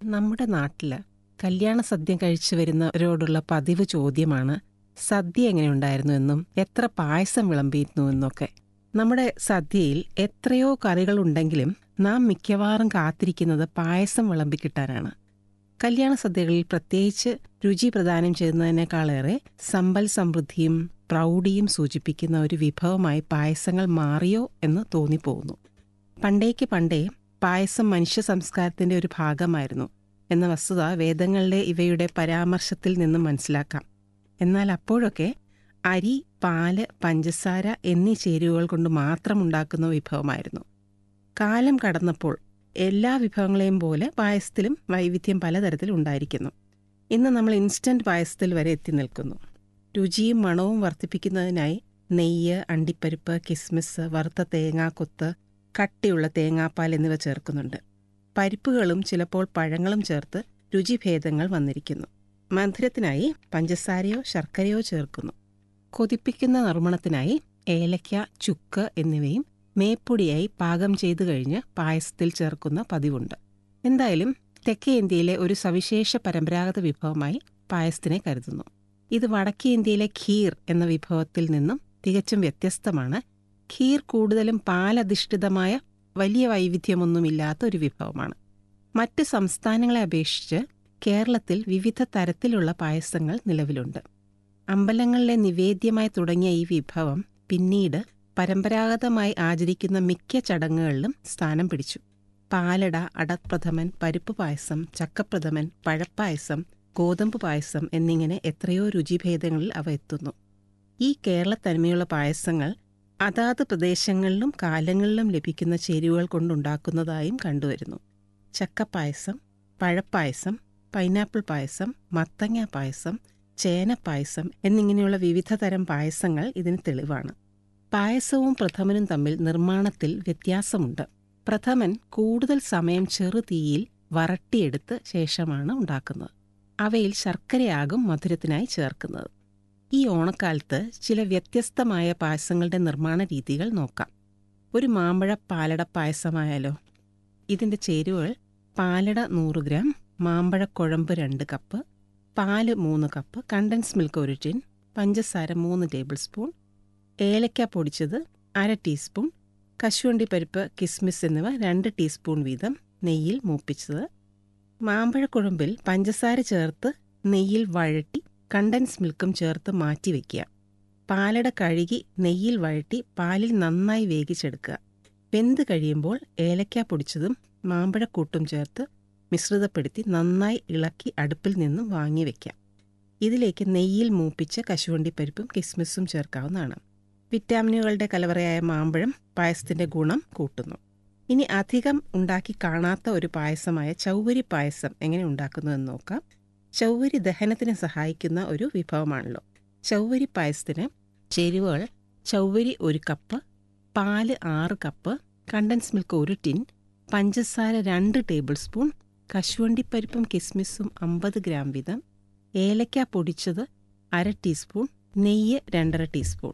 നമ്മുടെ നാട്ടിൽ കല്യാണ സദ്യ കഴിച്ചു വരുന്നവരോടുള്ള പതിവ് ചോദ്യമാണ് സദ്യ എങ്ങനെയുണ്ടായിരുന്നു എന്നും എത്ര പായസം വിളമ്പിയിരുന്നു എന്നൊക്കെ നമ്മുടെ സദ്യയിൽ എത്രയോ കറികളുണ്ടെങ്കിലും നാം മിക്കവാറും കാത്തിരിക്കുന്നത് പായസം വിളമ്പിക്കിട്ടാനാണ് കല്യാണ സദ്യകളിൽ പ്രത്യേകിച്ച് രുചി പ്രദാനം ചെയ്യുന്നതിനേക്കാളേറെ സമ്പൽ സമൃദ്ധിയും പ്രൗഢിയും സൂചിപ്പിക്കുന്ന ഒരു വിഭവമായി പായസങ്ങൾ മാറിയോ എന്ന് തോന്നിപ്പോകുന്നു പണ്ടേക്ക് പണ്ടേ പായസം മനുഷ്യ സംസ്കാരത്തിന്റെ ഒരു ഭാഗമായിരുന്നു എന്ന വസ്തുത വേദങ്ങളിലെ ഇവയുടെ പരാമർശത്തിൽ നിന്നും മനസ്സിലാക്കാം എന്നാൽ അപ്പോഴൊക്കെ അരി പാല് പഞ്ചസാര എന്നീ ചേരുവകൾ കൊണ്ട് മാത്രം ഉണ്ടാക്കുന്ന വിഭവമായിരുന്നു കാലം കടന്നപ്പോൾ എല്ലാ വിഭവങ്ങളെയും പോലെ പായസത്തിലും വൈവിധ്യം പലതരത്തിൽ ഉണ്ടായിരിക്കുന്നു ഇന്ന് നമ്മൾ ഇൻസ്റ്റന്റ് പായസത്തിൽ വരെ എത്തി നിൽക്കുന്നു രുചിയും മണവും വർദ്ധിപ്പിക്കുന്നതിനായി നെയ്യ് അണ്ടിപ്പരിപ്പ് കിസ്മിസ് വറുത്ത തേങ്ങാക്കൊത്ത് കട്ടിയുള്ള തേങ്ങാപ്പാൽ എന്നിവ ചേർക്കുന്നുണ്ട് പരിപ്പുകളും ചിലപ്പോൾ പഴങ്ങളും ചേർത്ത് രുചിഭേദങ്ങൾ വന്നിരിക്കുന്നു മധുരത്തിനായി പഞ്ചസാരയോ ശർക്കരയോ ചേർക്കുന്നു കൊതിപ്പിക്കുന്ന നറുമണത്തിനായി ഏലയ്ക്ക ചുക്ക് എന്നിവയും മേപ്പൊടിയായി പാകം ചെയ്തു കഴിഞ്ഞ് പായസത്തിൽ ചേർക്കുന്ന പതിവുണ്ട് എന്തായാലും തെക്കേ ഇന്ത്യയിലെ ഒരു സവിശേഷ പരമ്പരാഗത വിഭവമായി പായസത്തിനെ കരുതുന്നു ഇത് വടക്കേ ഇന്ത്യയിലെ ഖീർ എന്ന വിഭവത്തിൽ നിന്നും തികച്ചും വ്യത്യസ്തമാണ് ഖീർ കൂടുതലും പാലധിഷ്ഠിതമായ വലിയ വൈവിധ്യമൊന്നുമില്ലാത്ത ഒരു വിഭവമാണ് മറ്റ് സംസ്ഥാനങ്ങളെ അപേക്ഷിച്ച് കേരളത്തിൽ വിവിധ തരത്തിലുള്ള പായസങ്ങൾ നിലവിലുണ്ട് അമ്പലങ്ങളിലെ നിവേദ്യമായി തുടങ്ങിയ ഈ വിഭവം പിന്നീട് പരമ്പരാഗതമായി ആചരിക്കുന്ന മിക്ക ചടങ്ങുകളിലും സ്ഥാനം പിടിച്ചു പാലട അടപ്രഥമൻ പരിപ്പ് പായസം ചക്കപ്രഥമൻ പഴപ്പായസം ഗോതമ്പ് പായസം എന്നിങ്ങനെ എത്രയോ രുചിഭേദങ്ങളിൽ അവ എത്തുന്നു ഈ കേരളത്തനിമയുള്ള പായസങ്ങൾ അതാത് പ്രദേശങ്ങളിലും കാലങ്ങളിലും ലഭിക്കുന്ന ചേരുവകൾ കൊണ്ടുണ്ടാക്കുന്നതായും കണ്ടുവരുന്നു ചക്കപ്പായസം പഴപ്പായസം പൈനാപ്പിൾ പായസം മത്തങ്ങ പായസം ചേന പായസം എന്നിങ്ങനെയുള്ള വിവിധ തരം പായസങ്ങൾ ഇതിന് തെളിവാണ് പായസവും പ്രഥമനും തമ്മിൽ നിർമ്മാണത്തിൽ വ്യത്യാസമുണ്ട് പ്രഥമൻ കൂടുതൽ സമയം ചെറുതീയിൽ വരട്ടിയെടുത്ത് ശേഷമാണ് ഉണ്ടാക്കുന്നത് അവയിൽ ശർക്കരയാകും മധുരത്തിനായി ചേർക്കുന്നത് ഈ ഓണക്കാലത്ത് ചില വ്യത്യസ്തമായ പായസങ്ങളുടെ നിർമ്മാണ രീതികൾ നോക്കാം ഒരു മാമ്പഴ പാലട പായസമായാലോ ഇതിന്റെ ചേരുവകൾ പാലട നൂറ് ഗ്രാം മാമ്പഴക്കുഴമ്പ് രണ്ട് കപ്പ് പാല് മൂന്ന് കപ്പ് കണ്ടൻസ് മിൽക്ക് ഒരു ടിൻ പഞ്ചസാര മൂന്ന് ടേബിൾ സ്പൂൺ ഏലക്ക പൊടിച്ചത് അര ടീസ്പൂൺ കശുവണ്ടി പരിപ്പ് കിസ്മിസ് എന്നിവ രണ്ട് ടീസ്പൂൺ വീതം നെയ്യിൽ മൂപ്പിച്ചത് മാമ്പഴക്കുഴമ്പിൽ പഞ്ചസാര ചേർത്ത് നെയ്യിൽ വഴട്ടി കണ്ടൻസ് മിൽക്കും ചേർത്ത് മാറ്റി വയ്ക്കുക പാലട കഴുകി നെയ്യിൽ വഴട്ടി പാലിൽ നന്നായി വേവിച്ചെടുക്കുക വെന്ത് കഴിയുമ്പോൾ ഏലക്ക പൊടിച്ചതും മാമ്പഴക്കൂട്ടും ചേർത്ത് മിശ്രിതപ്പെടുത്തി നന്നായി ഇളക്കി അടുപ്പിൽ നിന്നും വാങ്ങി വയ്ക്കാം ഇതിലേക്ക് നെയ്യിൽ മൂപ്പിച്ച കശുവണ്ടിപ്പരിപ്പും കിസ്മിസും ചേർക്കാവുന്നതാണ് വിറ്റാമിനുകളുടെ കലവറയായ മാമ്പഴം പായസത്തിന്റെ ഗുണം കൂട്ടുന്നു ഇനി അധികം ഉണ്ടാക്കി കാണാത്ത ഒരു പായസമായ ചൗവരി പായസം എങ്ങനെ ഉണ്ടാക്കുന്നതെന്ന് നോക്കാം ചൗവരി ദഹനത്തിന് സഹായിക്കുന്ന ഒരു വിഭവമാണല്ലോ ചൗവരി പായസത്തിന് ചേരുവകൾ ചൗവരി ഒരു കപ്പ് പാല് ആറ് കപ്പ് കണ്ടൻസ് മിൽക്ക് ഒരു ടിൻ പഞ്ചസാര രണ്ട് ടേബിൾ സ്പൂൺ കശുവണ്ടിപ്പരിപ്പും കിസ്മിസും അമ്പത് ഗ്രാം വീതം ഏലക്ക പൊടിച്ചത് അര ടീസ്പൂൺ നെയ്യ് രണ്ടര ടീസ്പൂൺ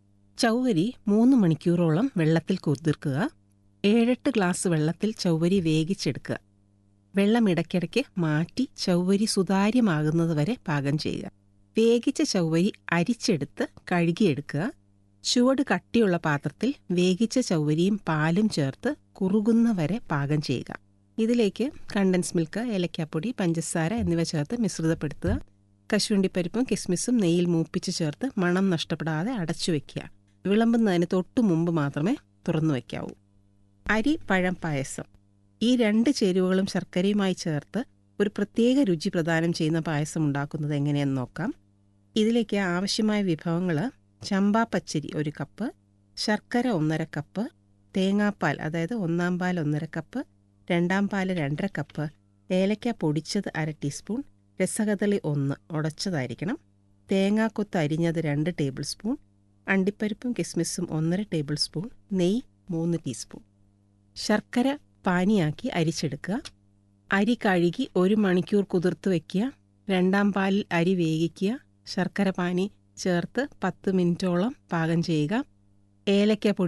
ചൗവരി മൂന്ന് മണിക്കൂറോളം വെള്ളത്തിൽ കുതിർക്കുക ഏഴെട്ട് ഗ്ലാസ് വെള്ളത്തിൽ ചൗവരി വേവിച്ചെടുക്കുക വെള്ളം ഇടയ്ക്കിടയ്ക്ക് മാറ്റി ചൗവരി സുതാര്യമാകുന്നത് വരെ പാകം ചെയ്യുക വേവിച്ച ചൗവരി അരിച്ചെടുത്ത് കഴുകിയെടുക്കുക ചുവട് കട്ടിയുള്ള പാത്രത്തിൽ വേവിച്ച ചൗവരിയും പാലും ചേർത്ത് കുറുകുന്ന വരെ പാകം ചെയ്യുക ഇതിലേക്ക് കണ്ടൻസ് മിൽക്ക് ഏലക്കാപ്പൊടി പഞ്ചസാര എന്നിവ ചേർത്ത് മിശ്രിതപ്പെടുത്തുക കശുവണ്ടിപ്പരിപ്പും കിസ്മിസും നെയ്യിൽ മൂപ്പിച്ച് ചേർത്ത് മണം നഷ്ടപ്പെടാതെ അടച്ചു വെക്കുക വിളമ്പുന്നതിന് തൊട്ടു മുമ്പ് മാത്രമേ തുറന്നു വയ്ക്കാവൂ അരി പഴം പായസം ഈ രണ്ട് ചേരുവകളും ശർക്കരയുമായി ചേർത്ത് ഒരു പ്രത്യേക രുചി പ്രദാനം ചെയ്യുന്ന പായസം ഉണ്ടാക്കുന്നത് എങ്ങനെയെന്ന് നോക്കാം ഇതിലേക്ക് ആവശ്യമായ വിഭവങ്ങൾ ചമ്പാ പച്ചരി ഒരു കപ്പ് ശർക്കര ഒന്നര കപ്പ് തേങ്ങാപ്പാൽ അതായത് ഒന്നാം പാൽ ഒന്നര കപ്പ് രണ്ടാം പാൽ രണ്ടര കപ്പ് ഏലക്ക പൊടിച്ചത് അര ടീസ്പൂൺ രസകദളി ഒന്ന് ഉടച്ചതായിരിക്കണം തേങ്ങാക്കൊത്ത് അരിഞ്ഞത് രണ്ട് ടേബിൾ സ്പൂൺ അണ്ടിപ്പരിപ്പും കിസ്മിസും ഒന്നര ടേബിൾ സ്പൂൺ നെയ്യ് മൂന്ന് ടീസ്പൂൺ ശർക്കര പാനിയാക്കി അരിച്ചെടുക്കുക അരി കഴുകി ഒരു മണിക്കൂർ കുതിർത്ത് വയ്ക്കുക രണ്ടാം പാലിൽ അരി വേവിക്കുക ശർക്കര പാനി ചേർത്ത് പത്ത് മിനിറ്റോളം പാകം ചെയ്യുക ഏലക്ക പൊടി